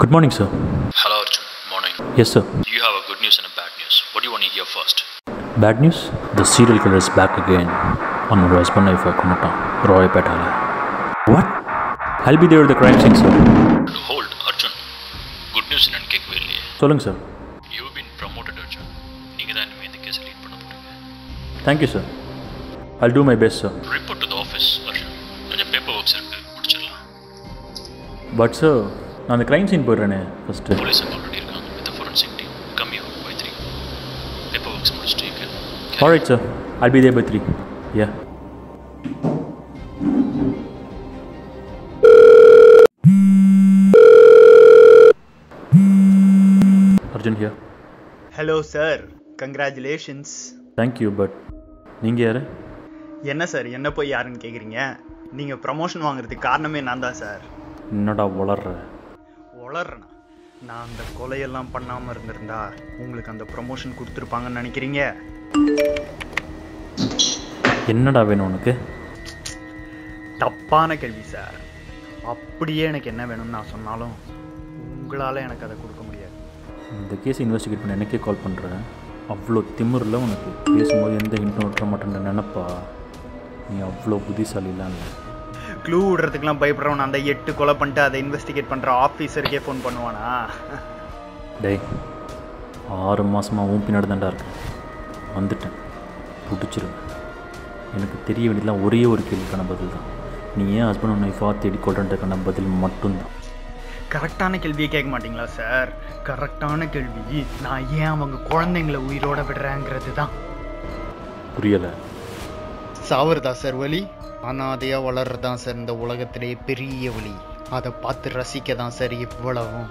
Good morning, sir. Hello Arjun, morning. Yes, sir. You have a good news and a bad news. What do you want to hear first? Bad news? The serial killer is back again. அவனோட husband ஒய்ஃபை கொண்டுட்டான் ராயப்பேட்டால what I'll be there at the crime scene, sir. Hold, Arjun. Good news என்னன்னு கேட்கவே இல்லையே சொல்லுங்கள் sir you been promoted Arjun. நீங்கள் தான் இனிமேல் இந்த கேஸை லீட் பண்ண போகிறீங்க thank you sir I'll do my best, sir. Report to the office Arjun கொஞ்சம் பேப்பர் ஒர்க்ஸ் இருக்கு முடிச்சிடலாம் பட் சார் நான் அந்த crime scene போயிடுறேனே ஃபஸ்ட்டு போலீஸ் ஆல்ரெடி இருக்காங்க வித் ஃபோரன்சிக் டீம் கம்மி ஆகும் பை த்ரீ பேப்பர் ஒர்க்ஸ் முடிச்சுட்டு you can carry Alright, sir. I'll be there by 3. Yeah. Arjun here. Hello sir congratulations Thank you, but நீங்கள் யார் என்ன சார் என்ன போய் யாருன்னு கேட்குறீங்க நீங்கள் ப்ரமோஷன் வாங்குறதுக்கு காரணமே நான் தான் சார் என்னடா வளர்ற உளறனா நான் அந்த கொலையெல்லாம் பண்ணாமல் இருந்திருந்தா உங்களுக்கு அந்த ப்ரமோஷன் கொடுத்துருப்பாங்கன்னு நினைக்கிறீங்க என்னடா வேணும் உனக்கு தப்பான கேள்வி சார் அப்படியே எனக்கு என்ன வேணும்னு நான் சொன்னாலும் உங்களால் எனக்கு அதை கொடுக்க முடியாது இந்த கேஸ் இன்வெஸ்டிகேட் பண்ண எனக்கே கால் பண்ணுறேன் அவ்வளோ திமிரில் உனக்கு பேசும்போது எந்த ஹிண்ட்டும் விட்டுற மாட்டேன்னு நினப்பா நீ அவ்வளோ புத்திசாலிலாம் இல்லை க்ளூ விடுறதுக்குலாம் பயப்படுறவன் அந்த எட்டு கொலை பண்ணிட்டு அதை இன்வெஸ்டிகேட் பண்ணுற ஆஃபீஸருக்கே ஃபோன் பண்ணுவானா டேய் ஆறு மாதமாக உன் பின்னாடி தான்டா இருக்கேன் வந்துட்டேன் பிடிச்சிருவேன் எனக்கு தெரிய வேண்டியதுலாம் ஒரே ஒரு கேள்விக்கான பதில் தான் நீ ஏன் ஹஸ்பண்ட் ஒன் ஒய்ஃபாக தேடி கொள்றதுக்கான பதில் மட்டும்தான் கரெக்டான கேள்வியை கேட்க மாட்டீங்களா சார் கரெக்டான கேள்வி நான் ஏன் அவங்க குழந்தைங்கள உயிரோட விடுறேங்கிறது தான் புரியலை சாவறதா சார் வழி அனாதையா வளர்றதான் சார் இந்த உலகத்திலே பெரிய வழி அதை பார்த்து ரசிக்க தான் சார் இவ்வளவும்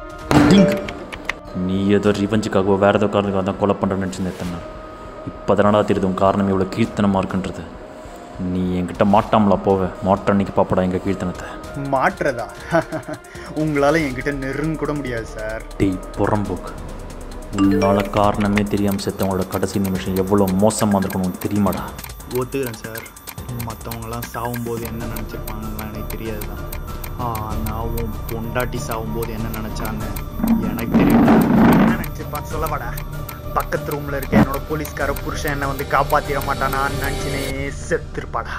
நீ ஏதோ ரிவெஞ்சுக்காகவோ வேறு ஏதோ காரணத்துக்காக தான் கொலை பண்ணுறேன்னு நினச்சிருந்தேன் எத்தனை இப்போ அதனடா தெரியுது உன் காரணம் இவ்வளோ கீர்த்தனமாக இருக்குன்றது நீ என்கிட்ட மாட்டாமலா போவ மாட்ட அன்னைக்கு பாப்படா எங்கள் கீர்த்தனத்தை மாற்றுறதா உங்களால என்கிட்ட நெருங்க கூட முடியாது சார் டேய் புறம்போக்கு உன்னால் காரணமே தெரியாமல் செத்தவங்களோட கடைசி நிமிஷம் எவ்வளோ மோசமாக இருக்கணும் உனக்கு தெரியுமாடா ஒத்துக்கிறேன் சார் மற்றவங்களாம் சாகும்போது என்ன நினச்சிருப்பாங்கலாம் எனக்கு தெரியாது தான் ஆனால் உன் பொண்டாட்டி சாகும்போது என்ன நினச்சான்னு எனக்கு தெரியும் என்ன நினச்சிருப்பான்னு சொல்லவாடா பக்கத்து ரூமில் இருக்க என்னோட போலீஸ்கார புருஷன் என்னை வந்து காப்பாற்றிட மாட்டானான்னு நினச்சினே செத்துருப்பாடா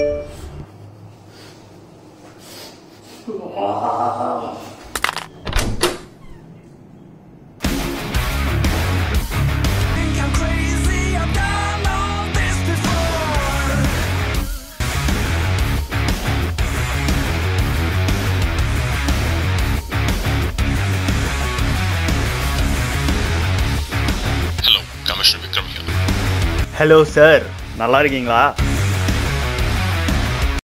think I'm crazy. I've done all this before. Hello, Commissioner Vikram here. Hello sir நல்லா இருக்கீங்களா